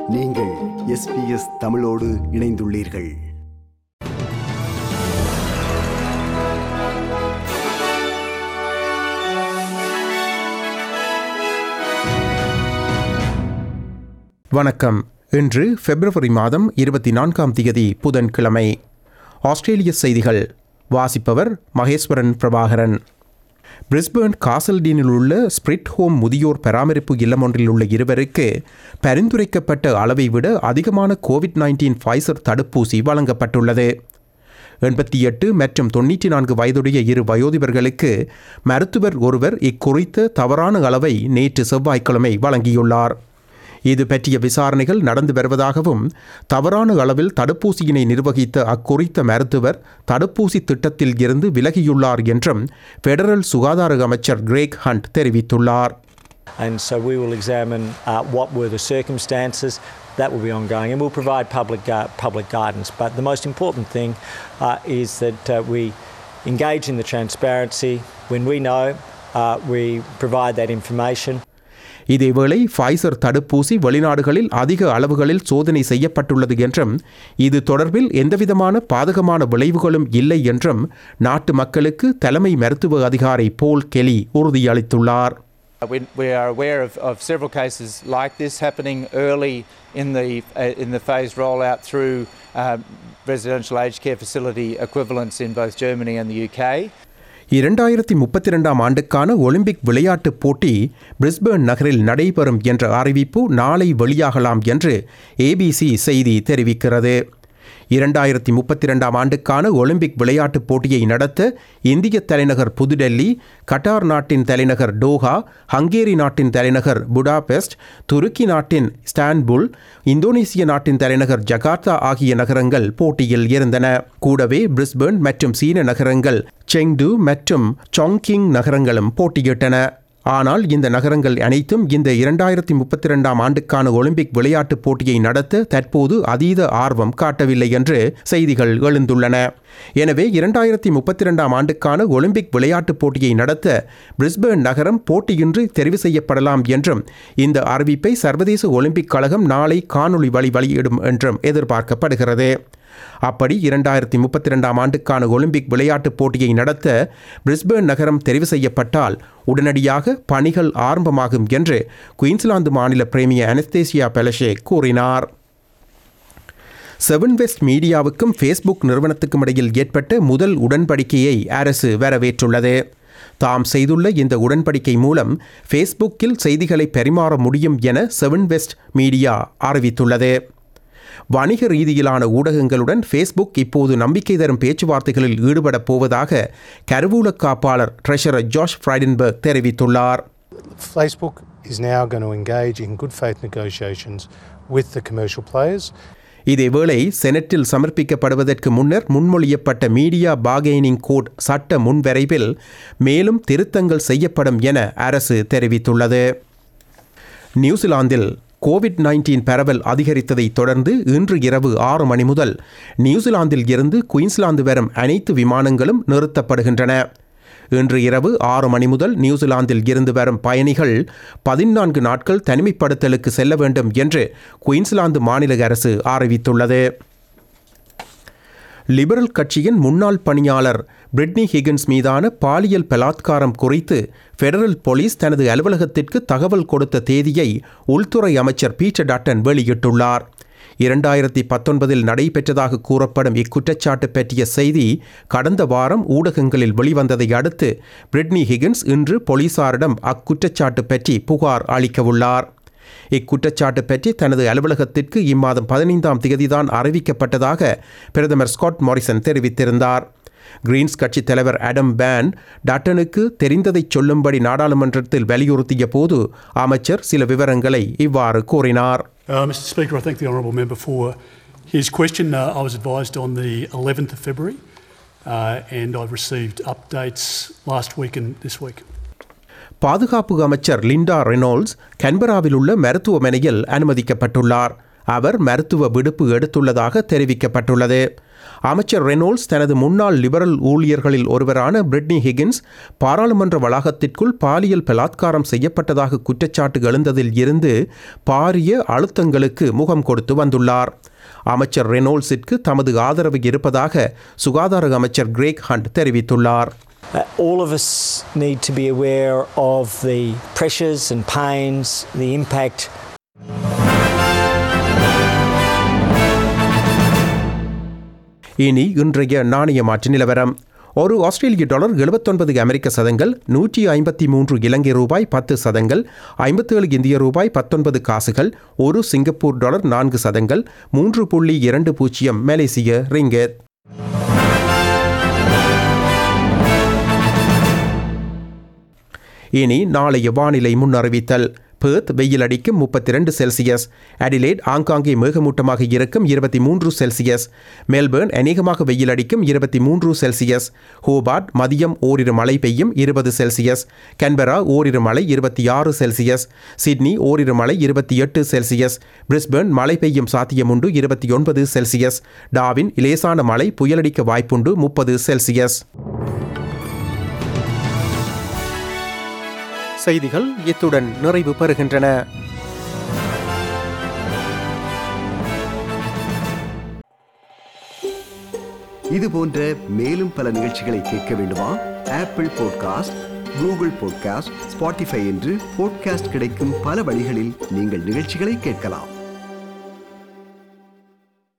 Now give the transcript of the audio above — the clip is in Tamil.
நீங்கள் எஸ்பிஎஸ் தமிழோடு இணைந்துள்ளீர்கள் வணக்கம் இன்று பிப்ரவரி மாதம் இருபத்தி நான்காம் தேதி புதன்கிழமை ஆஸ்திரேலிய செய்திகள் வாசிப்பவர் மகேஸ்வரன் பிரபாகரன் பிரிஸ்பேர்ன் காசல்டீனில் உள்ள ஸ்பிரிட் ஹோம் முதியோர் பராமரிப்பு இல்லம் ஒன்றில் உள்ள இருவருக்கு பரிந்துரைக்கப்பட்ட அளவை விட அதிகமான கோவிட் நைன்டீன் ஃபைசர் தடுப்பூசி வழங்கப்பட்டுள்ளது எண்பத்தி எட்டு மற்றும் தொண்ணூற்றி நான்கு வயதுடைய இரு வயோதிபர்களுக்கு மருத்துவர் ஒருவர் இக்குறித்த தவறான அளவை நேற்று செவ்வாய்க்கிழமை வழங்கியுள்ளார் இது பற்றிய விசாரணைகள் நடந்து வருவதாகவும் தவறான அளவில் தடுப்பூசியினை நிர்வகித்த அக்குறித்த மருத்துவர் தடுப்பூசி திட்டத்தில் இருந்து விலகியுள்ளார் என்றும் பெடரல் சுகாதார அமைச்சர் கிரேக் ஹண்ட் தெரிவித்துள்ளார் And so we will examine uh, what were the circumstances. That will be ongoing, and we'll provide public uh, public guidance. But the most important thing uh, is that uh, we engage in the transparency. When we know, uh, we provide that information. இதேவேளை ஃபைசர் தடுப்பூசி வெளிநாடுகளில் அதிக அளவுகளில் சோதனை செய்யப்பட்டுள்ளது என்றும் இது தொடர்பில் எந்தவிதமான பாதகமான விளைவுகளும் இல்லை என்றும் நாட்டு மக்களுக்கு தலைமை மருத்துவ அதிகாரி போல் கெலி உறுதியளித்துள்ளார் We, we are aware of, of several cases like this happening early in the, uh, in the phased rollout through uh, residential aged care facility equivalents in both Germany and the UK. இரண்டாயிரத்தி முப்பத்தி ரெண்டாம் ஆண்டுக்கான ஒலிம்பிக் விளையாட்டுப் போட்டி பிரிஸ்பேர்ன் நகரில் நடைபெறும் என்ற அறிவிப்பு நாளை வெளியாகலாம் என்று ஏபிசி செய்தி தெரிவிக்கிறது இரண்டாயிரத்தி முப்பத்தி ரெண்டாம் ஆண்டுக்கான ஒலிம்பிக் விளையாட்டுப் போட்டியை நடத்த இந்திய தலைநகர் புதுடெல்லி கட்டார் நாட்டின் தலைநகர் டோஹா ஹங்கேரி நாட்டின் தலைநகர் புடாபெஸ்ட் துருக்கி நாட்டின் ஸ்டான்புல் இந்தோனேசிய நாட்டின் தலைநகர் ஜகார்த்தா ஆகிய நகரங்கள் போட்டியில் இருந்தன கூடவே பிரிஸ்பேர்ன் மற்றும் சீன நகரங்கள் செங்டு மற்றும் சாங்கிங் நகரங்களும் போட்டியிட்டன ஆனால் இந்த நகரங்கள் அனைத்தும் இந்த இரண்டாயிரத்தி முப்பத்தி ரெண்டாம் ஆண்டுக்கான ஒலிம்பிக் விளையாட்டுப் போட்டியை நடத்த தற்போது அதீத ஆர்வம் காட்டவில்லை என்று செய்திகள் எழுந்துள்ளன எனவே இரண்டாயிரத்தி முப்பத்தி ரெண்டாம் ஆண்டுக்கான ஒலிம்பிக் விளையாட்டுப் போட்டியை நடத்த பிரிஸ்பேர்ன் நகரம் போட்டியின்றி தெரிவு செய்யப்படலாம் என்றும் இந்த அறிவிப்பை சர்வதேச ஒலிம்பிக் கழகம் நாளை காணொளி வழி வெளியிடும் என்றும் எதிர்பார்க்கப்படுகிறது அப்படி இரண்டாயிரத்தி முப்பத்தி ரெண்டாம் ஆண்டுக்கான ஒலிம்பிக் விளையாட்டுப் போட்டியை நடத்த பிரிஸ்பேர்ன் நகரம் தெரிவு செய்யப்பட்டால் உடனடியாக பணிகள் ஆரம்பமாகும் என்று குயின்ஸ்லாந்து மாநில பிரேமிய அனஸ்தேசியா பெலஷே கூறினார் செவன் வெஸ்ட் மீடியாவுக்கும் ஃபேஸ்புக் நிறுவனத்துக்கும் இடையில் ஏற்பட்ட முதல் உடன்படிக்கையை அரசு வரவேற்றுள்ளது தாம் செய்துள்ள இந்த உடன்படிக்கை மூலம் ஃபேஸ்புக்கில் செய்திகளை பரிமாற முடியும் என செவன் வெஸ்ட் மீடியா அறிவித்துள்ளது வணிக ரீதியிலான ஊடகங்களுடன் ஃபேஸ்புக் இப்போது நம்பிக்கை தரும் பேச்சுவார்த்தைகளில் ஈடுபடப் போவதாக கருவூல காப்பாளர் ட்ரெஷரர் ஜாஷ் ஃப்ரைடன்பர்க் தெரிவித்துள்ளார் Facebook is now going to engage in good faith negotiations with the commercial players. இதேவேளை செனட்டில் சமர்ப்பிக்கப்படுவதற்கு முன்னர் முன்மொழியப்பட்ட மீடியா பார்கெனிங் கோட் சட்ட முன்வரைவில் மேலும் திருத்தங்கள் செய்யப்படும் என அரசு தெரிவித்துள்ளது நியூசிலாந்தில் கோவிட் நைன்டீன் பரவல் அதிகரித்ததை தொடர்ந்து இன்று இரவு ஆறு மணி முதல் நியூசிலாந்தில் இருந்து குயின்ஸ்லாந்து வரும் அனைத்து விமானங்களும் நிறுத்தப்படுகின்றன இன்று இரவு ஆறு மணி முதல் நியூசிலாந்தில் இருந்து வரும் பயணிகள் பதினான்கு நாட்கள் தனிமைப்படுத்தலுக்கு செல்ல வேண்டும் என்று குயின்ஸ்லாந்து மாநில அரசு அறிவித்துள்ளது லிபரல் கட்சியின் முன்னாள் பணியாளர் பிரிட்னி ஹிகின்ஸ் மீதான பாலியல் பலாத்காரம் குறித்து ஃபெடரல் போலீஸ் தனது அலுவலகத்திற்கு தகவல் கொடுத்த தேதியை உள்துறை அமைச்சர் பீட்டர் டாட்டன் வெளியிட்டுள்ளார் இரண்டாயிரத்தி பத்தொன்பதில் நடைபெற்றதாக கூறப்படும் இக்குற்றச்சாட்டு பற்றிய செய்தி கடந்த வாரம் ஊடகங்களில் வெளிவந்ததை அடுத்து பிரிட்னி ஹிகின்ஸ் இன்று போலீசாரிடம் அக்குற்றச்சாட்டு பற்றி புகார் அளிக்கவுள்ளார் இக்குற்றச்சாட்டு பற்றி தனது அலுவலகத்திற்கு இம்மாதம் பதினைந்தாம் தேதிதான் அறிவிக்கப்பட்டதாக பிரதமர் ஸ்காட் மாரிசன் தெரிவித்திருந்தார் கிரீன்ஸ் கட்சி தலைவர் அடம் பேன் டாட்டனுக்கு தெரிந்ததை சொல்லும்படி நாடாளுமன்றத்தில் வலியுறுத்திய போது அமைச்சர் சில விவரங்களை இவ்வாறு கூறினார் Uh, Mr Speaker, I thank the honourable member for his question. Uh, I was advised on the 11th of February uh, and I've received updates last week and this week. பாதுகாப்பு அமைச்சர் லிண்டா ரெனால்ட்ஸ் கன்பராவில் உள்ள மருத்துவமனையில் அனுமதிக்கப்பட்டுள்ளார் அவர் மருத்துவ விடுப்பு எடுத்துள்ளதாக தெரிவிக்கப்பட்டுள்ளது அமைச்சர் ரெனோல்ட்ஸ் தனது முன்னாள் லிபரல் ஊழியர்களில் ஒருவரான பிரிட்னி ஹிகின்ஸ் பாராளுமன்ற வளாகத்திற்குள் பாலியல் பலாத்காரம் செய்யப்பட்டதாக குற்றச்சாட்டு எழுந்ததில் இருந்து பாரிய அழுத்தங்களுக்கு முகம் கொடுத்து வந்துள்ளார் அமைச்சர் ரெனோல்ட்ஸிற்கு தமது ஆதரவு இருப்பதாக சுகாதார அமைச்சர் கிரேக் ஹண்ட் தெரிவித்துள்ளார் Uh, all of us need to be aware of the pressures and pains, the impact இனி இன்றைய நாணய மாற்று நிலவரம் ஒரு ஆஸ்திரேலிய டாலர் எழுபத்தொன்பது அமெரிக்க சதங்கள் நூற்றி ஐம்பத்தி மூன்று இலங்கை ரூபாய் பத்து சதங்கள் ஐம்பத்தேழு இந்திய ரூபாய் பத்தொன்பது காசுகள் ஒரு சிங்கப்பூர் டாலர் நான்கு சதங்கள் மூன்று புள்ளி இரண்டு பூஜ்ஜியம் மலேசிய ரிங்கெட் இனி நாளைய வானிலை முன்னறிவித்தல் பேர்த் வெயில் அடிக்கும் முப்பத்தி ரெண்டு செல்சியஸ் அடிலேட் ஆங்காங்கே மேகமூட்டமாக இருக்கும் இருபத்தி மூன்று செல்சியஸ் மெல்பேர்ன் அநேகமாக வெயில் அடிக்கும் இருபத்தி மூன்று செல்சியஸ் ஹோபார்ட் மதியம் ஓரிரு மழை பெய்யும் இருபது செல்சியஸ் கன்பரா ஓரிரு மழை இருபத்தி ஆறு செல்சியஸ் சிட்னி ஓரிரு மழை இருபத்தி எட்டு செல்சியஸ் பிரிஸ்பேர்ன் மழை பெய்யும் சாத்தியமுண்டு இருபத்தி ஒன்பது செல்சியஸ் டாவின் லேசான மழை புயலடிக்க வாய்ப்புண்டு முப்பது செல்சியஸ் செய்திகள் இத்துடன் நிறைவு பெறுகின்றன இது போன்ற மேலும் பல நிகழ்ச்சிகளை கேட்க வேண்டுமா Apple podcast Google podcast Spotify என்று பாட்காஸ்ட் கிடைக்கும் பல வழிகளில் நீங்கள் நிகழ்ச்சிகளை கேட்கலாம்